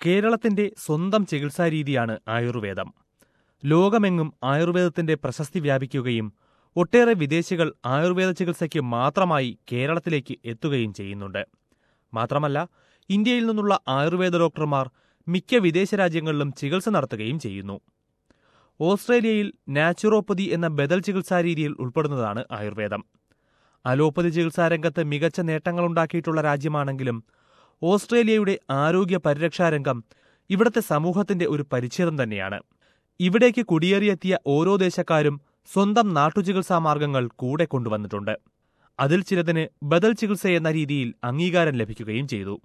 കേരളത്തിന്റെ സ്വന്തം ചികിത്സാരീതിയാണ് ആയുർവേദം ലോകമെങ്ങും ആയുർവേദത്തിന്റെ പ്രശസ്തി വ്യാപിക്കുകയും ഒട്ടേറെ വിദേശികൾ ആയുർവേദ ചികിത്സയ്ക്ക് മാത്രമായി കേരളത്തിലേക്ക് എത്തുകയും ചെയ്യുന്നുണ്ട് മാത്രമല്ല ഇന്ത്യയിൽ നിന്നുള്ള ആയുർവേദ ഡോക്ടർമാർ മിക്ക വിദേശ രാജ്യങ്ങളിലും ചികിത്സ നടത്തുകയും ചെയ്യുന്നു ഓസ്ട്രേലിയയിൽ നാച്ചുറോപ്പതി എന്ന ബദൽ ചികിത്സാരീതിയിൽ ഉൾപ്പെടുന്നതാണ് ആയുർവേദം അലോപ്പതി ചികിത്സാരംഗത്ത് മികച്ച നേട്ടങ്ങളുണ്ടാക്കിയിട്ടുള്ള രാജ്യമാണെങ്കിലും ഓസ്ട്രേലിയയുടെ ആരോഗ്യ പരിരക്ഷാ രംഗം ഇവിടത്തെ സമൂഹത്തിന്റെ ഒരു പരിച്ഛേദം തന്നെയാണ് ഇവിടേക്ക് കുടിയേറിയെത്തിയ ഓരോ ദേശക്കാരും സ്വന്തം നാട്ടുചികിത്സാ മാർഗങ്ങൾ കൂടെ കൊണ്ടുവന്നിട്ടുണ്ട് അതിൽ ചിലതിന് ബദൽ ചികിത്സ എന്ന രീതിയിൽ അംഗീകാരം ലഭിക്കുകയും ചെയ്തു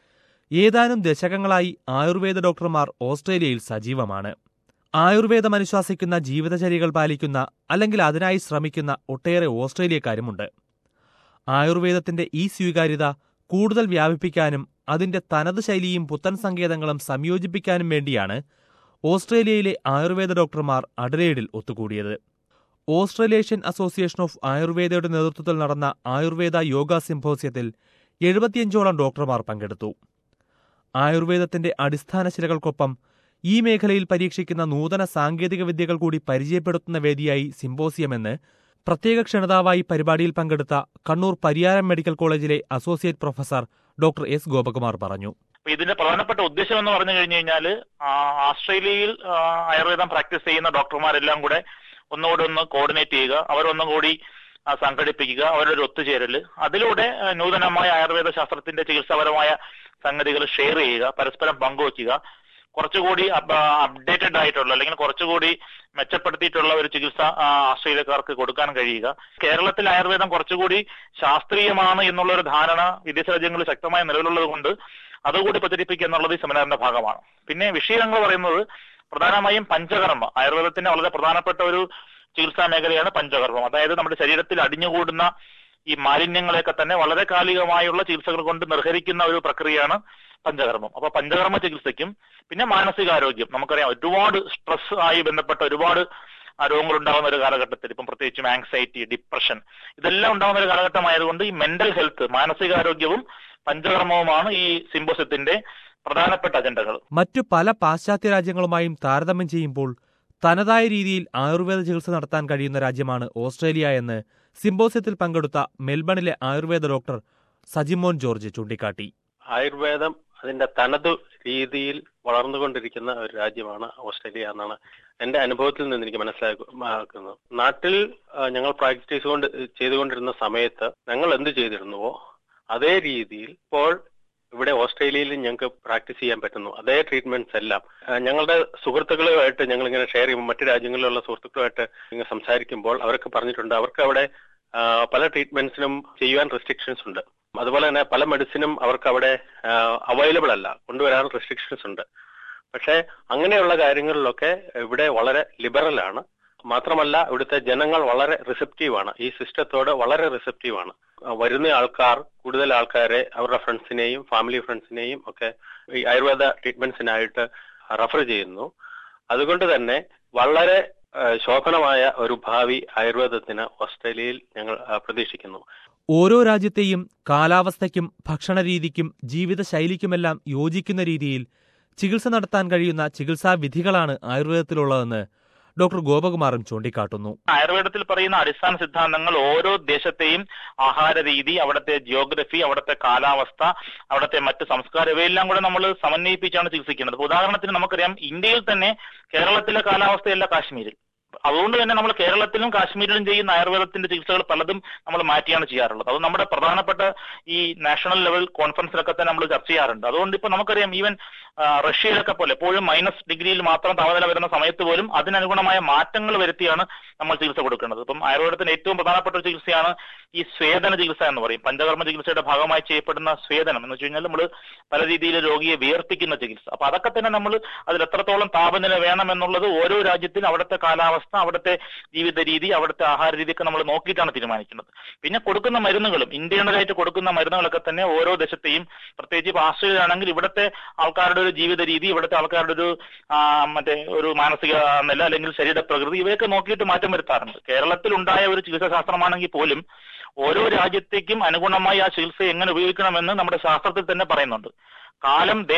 ഏതാനും ദശകങ്ങളായി ആയുർവേദ ഡോക്ടർമാർ ഓസ്ട്രേലിയയിൽ സജീവമാണ് ആയുർവേദം അനുശാസിക്കുന്ന ജീവിതചര്യകൾ പാലിക്കുന്ന അല്ലെങ്കിൽ അതിനായി ശ്രമിക്കുന്ന ഒട്ടേറെ ഓസ്ട്രേലിയക്കാരുമുണ്ട് ആയുർവേദത്തിന്റെ ഈ സ്വീകാര്യത കൂടുതൽ വ്യാപിപ്പിക്കാനും അതിന്റെ തനത് ശൈലിയും പുത്തൻ സങ്കേതങ്ങളും സംയോജിപ്പിക്കാനും വേണ്ടിയാണ് ഓസ്ട്രേലിയയിലെ ആയുർവേദ ഡോക്ടർമാർ അഡലേഡിൽ ഒത്തുകൂടിയത് ഓസ്ട്രേലേഷ്യൻ അസോസിയേഷൻ ഓഫ് ആയുർവേദയുടെ നേതൃത്വത്തിൽ നടന്ന ആയുർവേദ യോഗ സിംപോസിയത്തിൽ എഴുപത്തിയഞ്ചോളം ഡോക്ടർമാർ പങ്കെടുത്തു ആയുർവേദത്തിന്റെ അടിസ്ഥാന ശിലകൾക്കൊപ്പം ഈ മേഖലയിൽ പരീക്ഷിക്കുന്ന നൂതന സാങ്കേതിക വിദ്യകൾ കൂടി പരിചയപ്പെടുത്തുന്ന വേദിയായി സിംപോസിയമെന്ന് പ്രത്യേക ക്ഷണിതാവായി പരിപാടിയിൽ പങ്കെടുത്ത കണ്ണൂർ പരിയാരം മെഡിക്കൽ കോളേജിലെ associate professor doctor S Gopakumar പറഞ്ഞു അപ്പൊ ഇതിന്റെ പ്രധാനപ്പെട്ട ഉദ്ദേശം എന്ന് പറഞ്ഞു കഴിഞ്ഞു കഴിഞ്ഞാൽ ആസ്ട്രേലിയയിൽ ആ, ആയുർവേദം പ്രാക്ടീസ് ചെയ്യുന്ന ഡോക്ടർമാരെല്ലാം കൂടെ ഒന്നുകൂടെ ഒന്ന് കോർഡിനേറ്റ് ചെയ്യുക അവരൊന്നും കൂടി ആ, സംഘടിപ്പിക്കുക അവരുടെ ഒരു ഒത്തുചേരൽ അതിലൂടെ ആ, നൂതനമായ ആയുർവേദ ശാസ്ത്രത്തിന്റെ ചികിത്സാപരമായ സംഗതികൾ ഷെയർ ചെയ്യുക പരസ്പരം പങ്കുവയ്ക്കുക കുറച്ചുകൂടി അപ്ഡേറ്റഡ് ആയിട്ടുള്ള അല്ലെങ്കിൽ കുറച്ചുകൂടി മെച്ചപ്പെടുത്തിയിട്ടുള്ള ഒരു ചികിത്സ ആ, ആസ്ട്രേലിയക്കാർക്ക് കൊടുക്കാൻ കഴിയുക കേരളത്തിൽ ആയുർവേദം കുറച്ചുകൂടി ശാസ്ത്രീയമാണ് എന്നുള്ള ഒരു ധാരണ വിദേശ രാജ്യങ്ങളിൽ ശക്തമായി നിലവിലുള്ളത് കൊണ്ട് അതുകൂടി പ്രചരിപ്പിക്കുക എന്നുള്ളത് ഈ സെമിനാറിന്റെ ഭാഗമാണ് പിന്നെ വിഷയങ്ങൾ പറയുന്നത് പ്രധാനമായും പഞ്ചകർമ്മ ആയുർവേദത്തിന്റെ വളരെ പ്രധാനപ്പെട്ട ഒരു ചികിത്സാ മേഖലയാണ് പഞ്ചകർമ്മം അതായത് നമ്മുടെ ശരീരത്തിൽ അടിഞ്ഞുകൂടുന്ന ഈ മാലിന്യങ്ങളെയൊക്കെ തന്നെ വളരെ കാലികമായുള്ള ചികിത്സകൾ കൊണ്ട് നിർഹരിക്കുന്ന ഒരു പ്രക്രിയയാണ് പഞ്ചകർമ്മം അപ്പൊ പഞ്ചകർമ്മ ചികിത്സയ്ക്കും പിന്നെ മാനസികാരോഗ്യം നമുക്കറിയാം ഒരുപാട് സ്ട്രെസ് ആയി ബന്ധപ്പെട്ട ഒരുപാട് ആ രോഗങ്ങൾ ഉണ്ടാകുന്ന ഒരു കാലഘട്ടത്തിൽ ഇപ്പം പ്രത്യേകിച്ചും ആങ്സൈറ്റി ഡിപ്രഷൻ ഇതെല്ലാം ഉണ്ടാകുന്ന ഒരു കാലഘട്ടമായതുകൊണ്ട് ഈ മെന്റൽ ഹെൽത്ത് മാനസികാരോഗ്യവും പഞ്ചകർമ്മവുമാണ് ഈ സിംബോസിയത്തിന്റെ പ്രധാനപ്പെട്ട അജണ്ടകൾ മറ്റു പല പാശ്ചാത്യ രാജ്യങ്ങളുമായും താരതമ്യം ചെയ്യുമ്പോൾ തനതായ രീതിയിൽ ആയുർവേദ ചികിത്സ നടത്താൻ കഴിയുന്ന രാജ്യമാണ് ഓസ്ട്രേലിയ എന്ന് സിംബോസിയത്തിൽ പങ്കെടുത്ത മെൽബണിലെ ആയുർവേദ ഡോക്ടർ സജിമോൻ ജോർജ് ചൂണ്ടിക്കാട്ടി ആയുർവേദം അതിന്റെ തനതു രീതിയിൽ വളർന്നുകൊണ്ടിരിക്കുന്ന ഒരു രാജ്യമാണ് ഓസ്ട്രേലിയ എന്നാണ് എന്റെ അനുഭവത്തിൽ നിന്ന് എനിക്ക് മനസ്സിലാക്കുന്നത് നാട്ടിൽ ആ, ഞങ്ങൾ പ്രാക്ടീസ് കൊണ്ട് ചെയ്തുകൊണ്ടിരുന്ന സമയത്ത് ഞങ്ങൾ എന്ത് ചെയ്തിരുന്നുവോ അതേ രീതിയിൽ ഇപ്പോൾ ഇവിടെ ഓസ്ട്രേലിയയിൽ ഞങ്ങൾക്ക് പ്രാക്ടീസ് ചെയ്യാൻ പറ്റുന്നു അതേ ട്രീറ്റ്മെന്റ്സ് എല്ലാം ആ, ഞങ്ങളുടെ സുഹൃത്തുക്കളുമായിട്ട് ഞങ്ങൾ ഇങ്ങനെ ഷെയർ ചെയ്യുമ്പോൾ മറ്റു രാജ്യങ്ങളിലുള്ള സുഹൃത്തുക്കളുമായിട്ട് ഇങ്ങനെ സംസാരിക്കുമ്പോൾ അവർക്ക് പറഞ്ഞിട്ടുണ്ട് അവർക്ക് അവിടെ ആ, പല ട്രീറ്റ്മെന്റ്സിനും ചെയ്യുവാൻ റെസ്ട്രിക്ഷൻസ് ഉണ്ട് അതുപോലെ തന്നെ പല മെഡിസിനും അവർക്ക് അവിടെ അവൈലബിൾ അല്ല കൊണ്ടുവരാൻ റെസ്ട്രിക്ഷൻസ് ഉണ്ട് പക്ഷേ അങ്ങനെയുള്ള കാര്യങ്ങളിലൊക്കെ ഇവിടെ വളരെ ലിബറൽ ആണ് മാത്രമല്ല ഇവിടുത്തെ ജനങ്ങൾ വളരെ റിസപ്റ്റീവ് ആണ് ഈ സിസ്റ്റത്തോട് വളരെ റിസപ്റ്റീവ് ആണ് ആ, വരുന്ന ആൾക്കാർ കൂടുതൽ ആൾക്കാരെ അവരുടെ ഫ്രണ്ട്സിനെയും ഫാമിലി ഫ്രണ്ട്സിനെയും ഒക്കെ ഈ ആയുർവേദ ട്രീറ്റ്മെന്റ്സിനായിട്ട് റെഫർ ചെയ്യുന്നു അതുകൊണ്ട് തന്നെ വളരെ ആ, ശോഭനമായ ഒരു ഭാവി ആയുർവേദത്തിന് ഓസ്ട്രേലിയയിൽ ഞങ്ങൾ ആ, പ്രതീക്ഷിക്കുന്നു ഓരോ രാജ്യത്തെയും കാലാവസ്ഥയ്ക്കും ഭക്ഷണരീതിക്കും ജീവിതശൈലിക്കുമെല്ലാം യോജിക്കുന്ന രീതിയിൽ ചികിത്സ നടത്താൻ കഴിയുന്ന ചികിത്സാ വിധികളാണ് ആയുർവേദത്തിലുള്ളതെന്ന് ഡോക്ടർ ഗോപകുമാറും ചൂണ്ടിക്കാട്ടുന്നു ആയുർവേദത്തിൽ പറയുന്ന അടിസ്ഥാന സിദ്ധാന്തങ്ങൾ ഓരോ ദേശത്തെയും ആഹാര രീതി അവിടുത്തെ ജിയോഗ്രഫി അവിടുത്തെ കാലാവസ്ഥ അവിടുത്തെ മറ്റ് സംസ്കാരം ഇവയെല്ലാം കൂടെ നമ്മൾ സമന്വയിപ്പിച്ചാണ് ചികിത്സിക്കുന്നത് ഇപ്പൊ ഉദാഹരണത്തിന് നമുക്കറിയാം ഇന്ത്യയിൽ തന്നെ കേരളത്തിലെ കാലാവസ്ഥയല്ല കാശ്മീരിൽ അതുകൊണ്ട് തന്നെ നമ്മൾ കേരളത്തിലും കാശ്മീരിലും ചെയ്യുന്ന ആയുർവേദത്തിന്റെ ചികിത്സകൾ പലതും നമ്മൾ മാറ്റിയാണ് ചെയ്യാറുള്ളത് അത് നമ്മുടെ പ്രധാനപ്പെട്ട ഈ നാഷണൽ ലെവൽ കോൺഫറൻസിലൊക്കെ തന്നെ നമ്മൾ ചർച്ച ചെയ്യാറുണ്ട് അതുകൊണ്ട് ഇപ്പൊ നമുക്കറിയാം ഈവൻ ആ, റഷ്യയിലൊക്കെ പോലെ എപ്പോഴും മൈനസ് ഡിഗ്രിയിൽ മാത്രം താപനില വരുന്ന സമയത്ത് പോലും അതിനനുഗുണമായ മാറ്റങ്ങൾ വരുത്തിയാണ് നമ്മൾ ചികിത്സ കൊടുക്കുന്നത് ഇപ്പം ആയുർവേദത്തിന്റെ ഏറ്റവും പ്രധാനപ്പെട്ട ഒരു ചികിത്സയാണ് ഈ സ്വേദന ചികിത്സ എന്ന് പറയും പഞ്ചകർമ്മ ചികിത്സയുടെ ഭാഗമായി ചെയ്യപ്പെടുന്ന സ്വേദനം എന്ന് വെച്ച് കഴിഞ്ഞാൽ നമ്മൾ പല രീതിയിൽ രോഗിയെ വിയർപ്പിക്കുന്ന ചികിത്സ അപ്പൊ അതൊക്കെ തന്നെ നമ്മൾ അതിൽ എത്രത്തോളം താപനില വേണം എന്നുള്ളത് ഓരോ രാജ്യത്തിനും അവിടുത്തെ കാലാവസ്ഥ അവിടുത്തെ ജീവിത രീതി അവിടുത്തെ ആഹാര രീതിയൊക്കെ നമ്മൾ നോക്കിയിട്ടാണ് തീരുമാനിക്കുന്നത് പിന്നെ കൊടുക്കുന്ന മരുന്നുകളും ഇന്റേണലായിട്ട് കൊടുക്കുന്ന മരുന്നുകളൊക്കെ തന്നെ ഓരോ ദേശത്തെയും പ്രത്യേകിച്ച് ഇപ്പൊ ആസ്ട്രേലിയ ആണെങ്കിൽ ഇവിടുത്തെ ആൾക്കാരുടെ ഒരു ജീവിത രീതി ഇവിടുത്തെ ആൾക്കാരുടെ ഒരു ആ, മറ്റേ ഒരു മാനസിക നില അല്ലെങ്കിൽ ശരീര പ്രകൃതി ഇവയൊക്കെ നോക്കിയിട്ട് മാറ്റം വരുത്താറുണ്ട് കേരളത്തിൽ ഉണ്ടായ ഒരു ചികിത്സാ ശാസ്ത്രമാണെങ്കിൽ പോലും ഓരോ രാജ്യത്തേക്കും അനുഗുണമായി ആ ചികിത്സ എങ്ങനെ ഉപയോഗിക്കണമെന്ന് നമ്മുടെ ശാസ്ത്രത്തിൽ തന്നെ പറയുന്നുണ്ട് കാലം ദേശം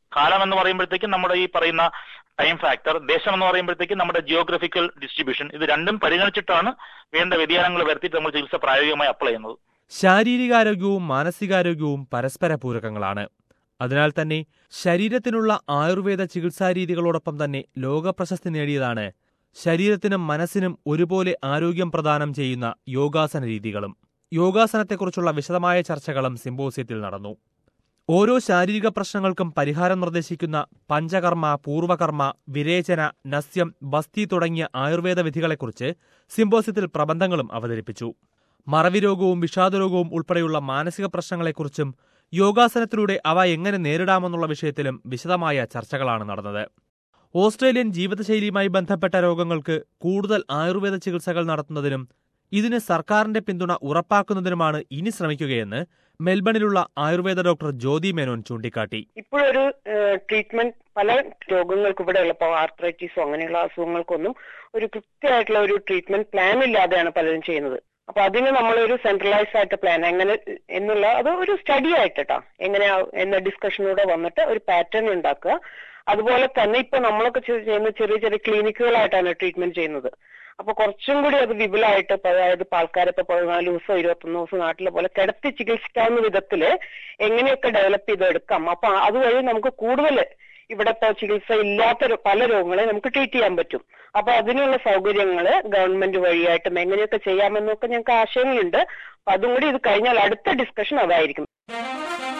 കാലം എന്ന് പറയുമ്പോഴത്തേക്കും നമ്മുടെ ഈ പറയുന്ന ടൈം ഫാക്ടർ ദേശം എന്ന് പറയുമ്പോഴത്തേക്കും നമ്മുടെ ജിയോഗ്രഫിക്കൽ ഡിസ്ട്രിബ്യൂഷൻ ഇത് രണ്ടും പരിഗണിച്ചിട്ടാണ് വേണ്ട വ്യതിയാനങ്ങൾ വരുത്തിയിട്ട് നമ്മൾ ചികിത്സ പ്രായോഗികമായി അപ്ലൈ ചെയ്യുന്നത് ശാരീരികാരോഗ്യവും മാനസികാരോഗ്യവും പരസ്പര പൂരകങ്ങളാണ് അതിനാൽ തന്നെ ശരീരത്തിനുള്ള ആയുർവേദ ചികിത്സാരീതികളോടൊപ്പം തന്നെ ലോകപ്രശസ്തി നേടിയതാണ് ശരീരത്തിനും മനസ്സിനും ഒരുപോലെ ആരോഗ്യം പ്രദാനം ചെയ്യുന്ന യോഗാസന രീതികളും യോഗാസനത്തെക്കുറിച്ചുള്ള വിശദമായ ചർച്ചകളും സിമ്പോസിയത്തിൽ നടന്നു ഓരോ ശാരീരിക പ്രശ്നങ്ങൾക്കും പരിഹാരം നിർദ്ദേശിക്കുന്ന പഞ്ചകർമ്മ പൂർവകർമ്മ വിരേചന നസ്യം ബസ്തി തുടങ്ങിയ ആയുർവേദ വിധികളെക്കുറിച്ച് സിമ്പോസിയത്തിൽ പ്രബന്ധങ്ങളും അവതരിപ്പിച്ചു മറവിരോഗവും വിഷാദരോഗവും ഉൾപ്പെടെയുള്ള മാനസിക പ്രശ്നങ്ങളെക്കുറിച്ചും യോഗാസനത്തിലൂടെ അവ എങ്ങനെ നേരിടാമെന്നുള്ള വിഷയത്തിലും വിശദമായ ചർച്ചകളാണ് നടന്നത് ഓസ്ട്രേലിയൻ ജീവിതശൈലിയുമായി ബന്ധപ്പെട്ട രോഗങ്ങൾക്ക് കൂടുതൽ ആയുർവേദ ചികിത്സകൾ നടത്തുന്നതിനും ഇതിന് സർക്കാരിന്റെ പിന്തുണ ഉറപ്പാക്കുന്നതിനുമാണ് ഇനി ശ്രമിക്കുകയെന്ന് മെൽബണിലുള്ള ആയുർവേദ ഡോക്ടർ ജ്യോതി മേനോൻ ചൂണ്ടിക്കാട്ടി ഇപ്പോഴൊരു ട്രീറ്റ്മെന്റ് പല രോഗങ്ങൾക്ക് ഇവിടെ ഉള്ളപ്പോൾ ആർത്രൈറ്റിസോ അങ്ങനെയുള്ള അസുഖങ്ങൾക്കൊന്നും ഒരു കൃത്യമായിട്ടുള്ള ഒരു ട്രീറ്റ്മെന്റ് പ്ലാൻ ഇല്ലാതെയാണ് പലരും ചെയ്യുന്നത് അപ്പൊ അതിന് നമ്മളൊരു സെൻട്രലൈസ്ഡ് ആയിട്ട് പ്ലാൻ എങ്ങനെ എന്നുള്ള അത് ഒരു സ്റ്റഡി ആയിട്ടാ എങ്ങനെയാ എന്ന ഡിസ്കഷനിലൂടെ വന്നിട്ട് ഒരു പാറ്റേൺ ഉണ്ടാക്കുക അതുപോലെ തന്നെ ഇപ്പൊ നമ്മളൊക്കെ ചെയ്യുന്ന ചെറിയ ചെറിയ ക്ലിനിക്കുകളായിട്ടാണ് ട്രീറ്റ്മെന്റ് ചെയ്യുന്നത് അപ്പൊ കുറച്ചും കൂടി അത് വിപുലമായിട്ട് അതായത് ഇപ്പൊ ആൾക്കാരെ ഇപ്പൊ പതിനാല് ദിവസം ഇരുപത്തൊന്ന് ദിവസം നാട്ടിലെ പോലെ കിടത്തി ചികിത്സിക്കാവുന്ന വിധത്തില് എങ്ങനെയൊക്കെ ഡെവലപ്പ് ചെയ്തെടുക്കാം അപ്പൊ അതുവഴി നമുക്ക് കൂടുതൽ ഇവിടെ ഇപ്പൊ ചികിത്സ ഇല്ലാത്ത പല രോഗങ്ങളെ നമുക്ക് ട്രീറ്റ് ചെയ്യാൻ പറ്റും അപ്പൊ അതിനുള്ള സൗകര്യങ്ങൾ ഗവൺമെന്റ് വഴിയായിട്ടും എങ്ങനെയൊക്കെ ചെയ്യാമെന്നൊക്കെ ഞങ്ങൾക്ക് ആശയങ്ങളുണ്ട് അപ്പൊ അതും കൂടി ഇത് കഴിഞ്ഞാൽ അടുത്ത ഡിസ്കഷൻ അതായിരിക്കും